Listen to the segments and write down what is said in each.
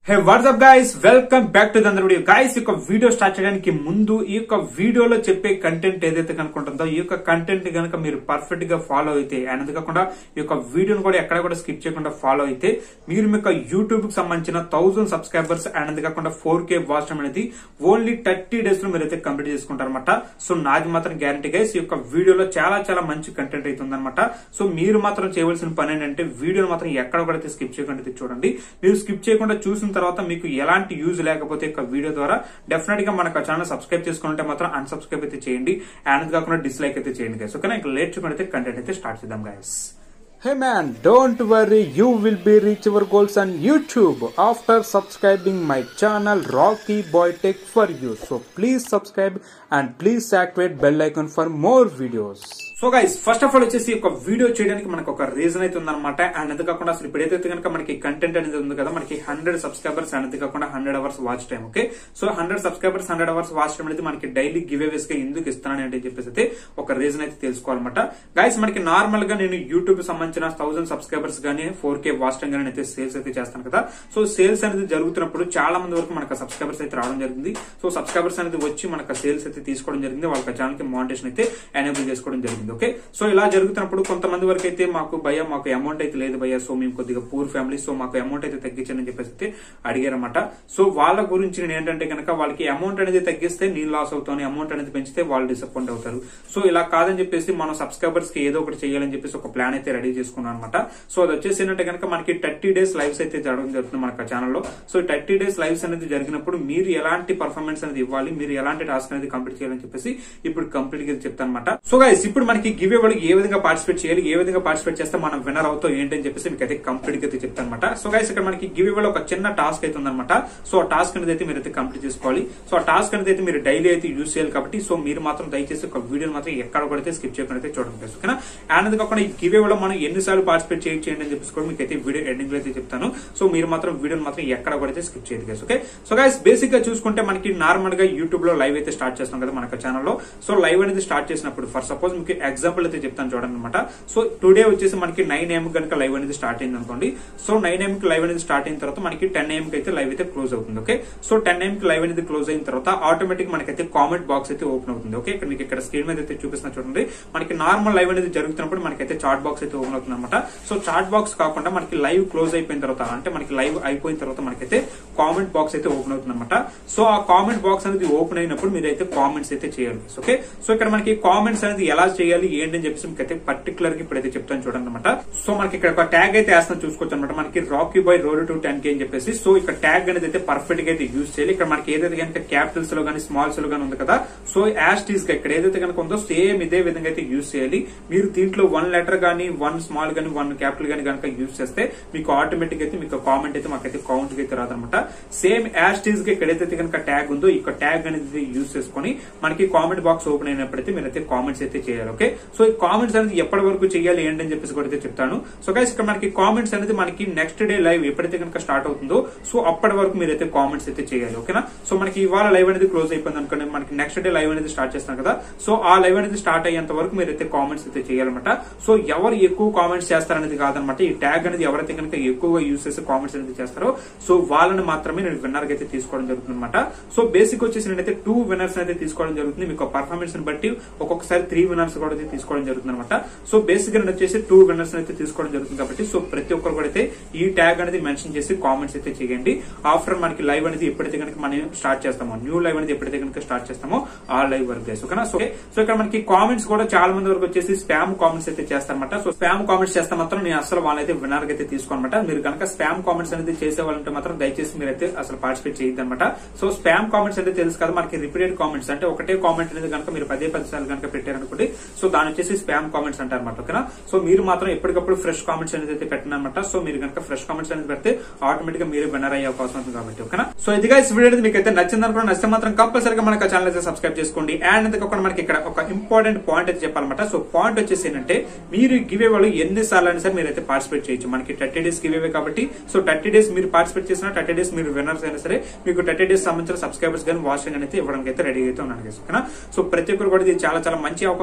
Hey what's up guys welcome back to దందర్ video guys ఈ యొక్క వీడియో స్టార్ట్ చేయడానికి ముందు ఈ యొక్క వీడియోలో చెప్పే కంటెంట్ ఏదైతే కనుకుంటుందో ఈ యొక్క కంటెంట్ కనుక మీరు పర్ఫెక్ట్ గా ఫాలో అయితే అండ్ అంతేకాకుండా ఈ యొక్క వీడియోని కూడా ఎక్కడ కూడా స్కిప్ చేయకుండా ఫాలో అయితే మీరు మీ యొక్క యూట్యూబ్ కి సంబంధించిన థౌసండ్ సబ్స్క్రైబర్స్ అండ్ అంతేకాకుండా ఫోర్ కే వాచ్ టైం అనేది ఓన్లీ థర్టీ డేస్ లో మీరైతే కంప్లీట్ చేసుకుంటారనమాట సో నాది మాత్రం గ్యారంటీ గైస్ ఈ యొక్క వీడియోలో చాలా చాలా మంచి కంటెంట్ అయితే ఉందన్నమాట సో మీరు మాత్రం చేయవలసిన పని ఏంటంటే వీడియోని మాత్రం ఎక్కడ కూడా అయితే స్కిప్ చేయకుండా అయితే చూడండి మీరు స్కిప్ చేయకుండా చూసిన తర్వాత మీకు ఎలాంటి యూజ్ లేకపోతే ఈ యొక్క వీడియో ద్వారా డెఫినెట్ గా మనకు ఛానల్ సబ్స్క్రైబ్ చేసుకుంటే మాత్రం అన్సబ్స్క్రైబ్ అయితే చేయండి అండ్ కాకుండా డిస్లైక్ అయితే చేయండి గైస్ ఓకే ఇంకా లేట్ చేయకుండా అయితే కంటెంట్ అయితే స్టార్ట్ చేద్దాం guys Hey man, don't worry, you will be reach your goals on YouTube after subscribing my channel Rocky Boy Tech for you. So please subscribe and please activate bell icon for more videos. So guys first of all వచ్చేసి ఒక video చేయడానికి మనకు ఒక reason అయితే ఉందన్నమాట and అంతేకాకుండా అసలు ఇప్పుడు ఏదైతే కనుక మనకి కంటెంట్ అనేది ఉంది కదా మనకి హండ్రెడ్ సబ్స్క్రైబర్స్ అండ్ అంతేకాకుండా hundred hours watch time okay so hundred subscribers hundred hours watch time అనేది మనకి డైలీ గివ్ అవేస్ గా ఎందుకు ఇస్తున్నాను అంటే చెప్పేసి అయితే ఒక రీజన్ అయితే తెలుసుకోవాలన్నమాట గైస్ మనకి నార్మల్ గా నేను యూట్యూబ్ సంబంధించిన థౌసండ్ సబ్స్క్రైబర్స్ గానీ ఫోర్ కే వాచ్ టైం గానీ అయితే సేల్స్ అయితే చేస్తాను కదా సో సేల్స్ అనేది జరుగుతున్నప్పుడు చాలా మంది వరకు మనకు సబ్స్క్రైబర్స్ అయితే రావడం జరిగింది సో సబ్స్క్రైబర్స్ అనేది వచ్చి మనకు సేల్స్ అయితే తీసుకోవడం జరిగింది వాళ్ళ ఛానల్ కి మానిటేషన్ అయితే ఎనేబుల్ చేసుకోవడం జరిగింది ఓకే సో ఇలా జరుగుతున్నప్పుడు కొంతమంది వరకు అయితే మాకు భయ మాకు అమౌంట్ అయితే లేదు భయ్య సో మేము కొద్దిగా పూర్ ఫ్యామిలీ సో మాకు అమౌంట్ అయితే తగ్గించండి అని చెప్పేసి అయితే అడిగారన్నమాట సో వాళ్ళ గురించి నేను ఏంటంటే కనుక వాళ్ళకి అమౌంట్ అనేది తగ్గిస్తే నేను లాస్ అవుతాను అమౌంట్ అనేది పెంచితే వాళ్ళు డిసప్పాయింట్ అవుతారు సో ఇలా కాదని చెప్పేసి మనం సబ్స్క్రైబర్స్ కి ఏదో ఒకటి చేయాలని చెప్పేసి ఒక ప్లాన్ అయితే రెడీ చేసుకున్నాం అనమాట సో అది వచ్చేసి ఏంటంటే కనుక మనకి థర్టీ డేస్ లైవ్స్ అయితే జరగడం జరుగుతుంది మన ఛానల్లో సో థర్టీ డేస్ లైవ్స్ అనేది జరిగినప్పుడు మీరు ఎలాంటి పర్ఫార్మెన్స్ అనేది ఇవ్వాలి మీరు ఎలాంటి టాస్క్ అనేది కంప్లీట్ చేయాలని చెప్పేసి ఇప్పుడు కంప్లీట్ గా చెప్తాను అనమాట సో గైస్ ఇప్పుడు మనకి గివ్ వాళ్ళకి ఏ విధంగా పార్టిసిపేట్ చేయాలి ఏ విధంగా పార్టిసిపేట్ చేస్తే మనం విన్నర్ అవుతాం ఏంటని చెప్పేసి మీకు అయితే కంప్లీట్ గా అయితే చెప్తాను అనమాట సో గైస్ ఇక్కడ మనకి గివ్ ఇవ్వాలి ఒక చిన్న టాస్క్ అయితే ఉందన్నమాట సో ఆ టాస్క్ అనేది అయితే మీరు అయితే కంప్లీట్ చేసుకోవాలి సో ఆ టాస్క్ అనేది అయితే మీరు డైలీ అయితే యూజ్ చేయాలి కాబట్టి సో మీరు మాత్రం దయచేసి ఒక వీడియో మాత్రం ఎక్కడ కూడా అయితే స్కిప్ చేయకుండా అయితే చూడండి guys, ఓకేనా అండ్ అది కాకుండా ఈ గివ్ ఇవ్వలో మనం ఎన్నిసార్లు పార్టిసిపేట్ చేయండి అని చెప్పేసి కూడా మీకు అయితే వీడియో ఎండింగ్ లో అయితే చెప్తాను సో మీరు మాత్రం వీడియో మాత్రం ఎక్కడ కూడా అయితే స్కిప్ చేయదు guys okay so guys basic గా చూసుకుంటే మనకి నార్మల్ గా యూట్యూబ్ లో లైవ్ అయితే స్టార్ట్ చేస్తాం కదా మన ఛానల్లో సో లైవ్ అనేది స్టార్ట్ చేసినప్పుడు ఫర్ సపోజ్ మీకు ఎగ్జాంపుల్ అయితే చెప్తాను చూడండి అనమాట సో టుడే వచ్చేసి మనకి నైన్ ఏఎం కనుక లైవ్ అనేది స్టార్ట్ అయింది అనుకోండి సో నైన్ ఏఎం కి లైవ్ అనేది స్టార్ట్ అయిన తర్వాత మనకి టెన్ ఏఎం కి అయితే లైవ్ అయితే క్లోజ్ అవుతుంది ఓకే సో టెన్ ఏఎం కి లైవ్ అనేది క్లోజ్ అయిన తర్వాత ఆటోమేటిక్ మనకైతే కామెంట్ బాక్స్ అయితే ఓపెన్ అవుతుంది ఓకే ఇక్కడ మీకు ఇక్కడ స్క్రీన్ మీద అయితే చూపిస్తున్నా చూడండి మనకి నార్మల్ లైవ్ అనేది జరుగుతున్నప్పుడు మనకైతే చాట్ బాక్స్ అయితే ఓపెన్ అవుతుంది అనమాట సో చాట్ బాక్స్ కాకుండా మనకి లైవ్ క్లోజ్ అయిపోయిన తర్వాత అంటే మనకి లైవ్ అయిపోయిన తర్వాత మనకైతే కామెంట్ బాక్స్ అయితే ఓపెన్ అవుతుంది అనమాట సో ఆ కామెంట్ బాక్స్ అనేది ఓపెన్ అయినప్పుడు మీరు అయితే కామెంట్స్ అయితే చేయాలి ఓకే సో ఇక్కడ మనకి కామెంట్స్ అనేది ఎలా చేయాలి ఏంటి అని చెప్పేసి మీకు అయితే పర్టికులర్ గా ఇప్పుడైతే చెప్తాను చూడండి అనమాట సో మనకి ఇక్కడ ఒక ట్యాగ్ అయితే వేస్తాను చూసుకోవచ్చు అనమాట మనకి Rocky boy road to ten K అని చెప్పేసి సో ఇక్కడ ట్యాగ్ అనేది అయితే పర్ఫెక్ట్ గా అయితే యూజ్ చేయాలి ఇక్కడ మనకి ఏదైతే కనుక క్యాపిటల్స్ లో కానీ స్మాల్స్ లో కానీ ఉంది కదా సో యాస్టీస్ గా ఇక్కడ ఏదైతే కనుక ఉందో సేమ్ ఇదే విధంగా అయితే యూజ్ చేయాలి మీరు దీంట్లో వన్ లెటర్ కానీ వన్ స్మాల్ కానీ వన్ క్యాపిటల్ కానీ కనుక యూజ్ చేస్తే మీకు ఆటోమేటిక్ అయితే మీకు కామెంట్ అయితే మాకైతే కౌంట్ అయితే రాదనమాట సేమ్ యాస్టీస్ గా ఎక్కడైతే కనుక ట్యాగ్ ఉందో ఇక్కడ ట్యాగ్ అనేది యూజ్ చేసుకొని మనకి కామెంట్ బాక్స్ ఓపెన్ అయినప్పుడైతే మీరైతే కామెంట్స్ అయితే చేయాలి ఓకే సో ఈ కామెంట్స్ అనేది ఎప్పటి వరకు చేయాలి ఏంటని చెప్పేసి కూడా అయితే చెప్తాను సో గైస్ ఇక్కడ మనకి కామెంట్స్ అనేది మనకి నెక్స్ట్ డే లైవ్ ఎప్పుడైతే కనుక స్టార్ట్ అవుతుందో సో అప్పటి వరకు మీరైతే కామెంట్స్ అయితే చేయాలి ఓకేనా సో మనకి ఇవాళ లైవ్ అనేది క్లోజ్ అయిపోయింది అనుకోండి మనకి నెక్స్ట్ డే లైవ్ అనేది స్టార్ట్ చేస్తాం కదా సో ఆ లైవ్ అనేది స్టార్ట్ అయ్యేంత వరకు మీరైతే కామెంట్స్ అయితే చేయాలన్నమాట సో ఎవరు ఎక్కువ కామెంట్స్ చేస్తారనేది కాదనమాట ఈ ట్యాగ్ అనేది ఎవరైతే కనుక ఎక్కువగా యూస్ చేసి కామెంట్స్ అనేది చేస్తారో సో వాళ్ళని మాత్రమే నేను విన్నర్ గా అయితే తీసుకోవడం జరుగుతుంది అనమాట సో బేసిక్ వచ్చేసి నేనైతే టూ విన్నర్స్ అయితే తీసుకోవడం జరుగుతుంది మీకు పర్ఫార్మెన్స్ ని బట్టి ఒక్కొక్కసారి త్రీ విన్నర్స్ కూడా అయితే తీసుకోవడం జరుగుతుంది అనమాట సో బేసిక్ గా నేను వచ్చేసి టూ విన్నర్స్ అయితే తీసుకోవడం జరుగుతుంది కాబట్టి సో ప్రతి ఒక్కరు కూడా అయితే ఈ ట్యాగ్ అనేది మెన్షన్ చేసి కామెంట్స్ అయితే చేయండి ఆఫ్టర్ మనకి లైవ్ అనేది ఎప్పుడైతే కనుక మనం స్టార్ట్ చేస్తామో న్యూ లైవ్ అనేది ఎప్పుడైతే కనుక స్టార్ట్ చేస్తామో ఆ లైవ్ వరకు గైస్ ఓకేనా సో సో ఇక్కడ మనకి కామెంట్స్ కూడా చాలా మంది వరకు వచ్చేసి స్పామ్ కామెంట్స్ అయితే చేస్తారన్నమాట సో స్పామ్ కామెంట్స్ చేస్తే మాత్రం నేను అసలు వాళ్ళైతే విన్నర్ గా అయితే తీసుకోనమాట మీరు కనుక స్పామ్ కామెంట్స్ అనేది చేసే వాళ్ళంటే మాత్రం దయచేసి మీరైతే అసలు పార్టిసిపేట్ చేయొద్దు అనమాట సో స్పామ్ కామెంట్స్ అంటే తెలుసు కదా మనకి రిపీటెడ్ కామెంట్స్ అంటే ఒకటే కామెంట్ అనేది కనుక మీరు పదే పది సార్లు కనుక పెట్టారనుకోండి సో దాని వచ్చేసి స్పామ్ కామెంట్స్ అంటారు అనమాట ఓకేనా సో మీరు మాత్రం ఎప్పటికప్పుడు ఫ్రెష్ కామెంట్స్ అనేది అయితే పెట్టనమాట సో మీరు కనుక ఫ్రెష్ కామెంట్స్ అనేది పెడితే ఆటోమేటిక్ గా మీరు విన్నర్ అయ్యే అవకాశం ఉంటుంది కాబట్టి ఓకేనా సో ఇది గైస్ వీడియో అనేది మీకు అయితే నచ్చింది అనుకున్న నచ్చితే మాత్రం కంపల్సరీగా మనకు ఛానల్ అయితే సబ్స్క్రైబ్ చేసుకోండి అండ్ అంతేకాకుండా మనకి ఇక్కడ ఒక ఇంపార్టెంట్ పాయింట్ అయితే చెప్పాలన్నమాట సో పాయింట్ వచ్చేసి ఏంటంటే మీరు గివ్ వాళ్ళు ఎన్ని సార్లు అయినా సరే మీరు అయితే పార్టిసిపేట్ చేయొచ్చు మనకి థర్టీ డేస్ గివ్ కాబట్టి సో థర్టీ డేస్ మీరు పార్టిసిపేట్ చేసిన థర్టీ డేస్ మీరు విన్నర్స్ అయినా సరే మీకు థర్టీ డేస్ సంబంధించిన సబ్స్క్రైబర్స్ కానీ వాచింగ్ అయితే ఇవ్వడానికి అయితే రెడీ అయితే ఉన్నాను guys, ఓకేనా సో ప్రతి ఒక్కరు కూడా ఇది చాలా చాలా మంచి అవకాశం కాబట్టి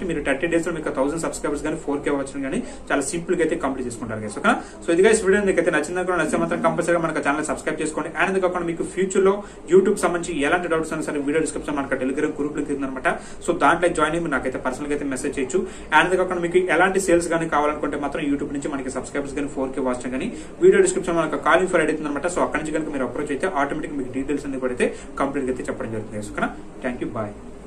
మీరు థర్టీ డేస్ లో మీకు థౌసండ్ సబ్స్క్రైబర్స్ కానీ ఫోర్ కే వచ్చిన కానీ చాలా సింపుల్ గా అయితే కంప్లీట్ చేసుకుంటారు గైస్ ఓకే సో ఇది గైస్ వీడియో మీకు అయితే నచ్చింది కూడా నచ్చితే మాత్రం కంపల్సరీగా మనకు ఛానల్ సబ్స్క్రైబ్ చేసుకోండి అండ్ ఇది కాకుండా మీకు ఫ్యూచర్ లో యూట్యూబ్ సంబంధించి ఎలాంటి డౌట్స్ అయినా సరే వీడియో డిస్క్రిప్షన్ మనకు టెలిగ్రామ్ గ్రూప్ లింక్ ఉందన్నమాట సో దాంట్లో జాయిన్ అయ్యి మీరు నాకైతే పర్సనల్ గా అయితే మెసేజ్ చేయొచ్చు అండ్ ఇది కాకుండా మీకు ఎలాంటి సేల్స్ కానీ కావాలనుకుంటే మాత్రం యూట్యూబ్ నుంచి మనకి సబ్స్క్రైబర్స్ కానీ ఫోర్ కే వాచ్ కానీ వీడియో డిస్క్రిప్షన్ మనకు కాలింగ్ ఫర్ అవుతుంది అనమాట సో అక్కడి నుంచి కనుక మీరు అప్రోచ్ అయితే ఆటోమేటిక్ మీకు డీటెయిల్స్ అన్ని కూడా అయితే కంప్లీట్ గా అయితే చెప్పడం జరుగుతుంది ఓకేనా థ్యాంక్ యూ బాయ్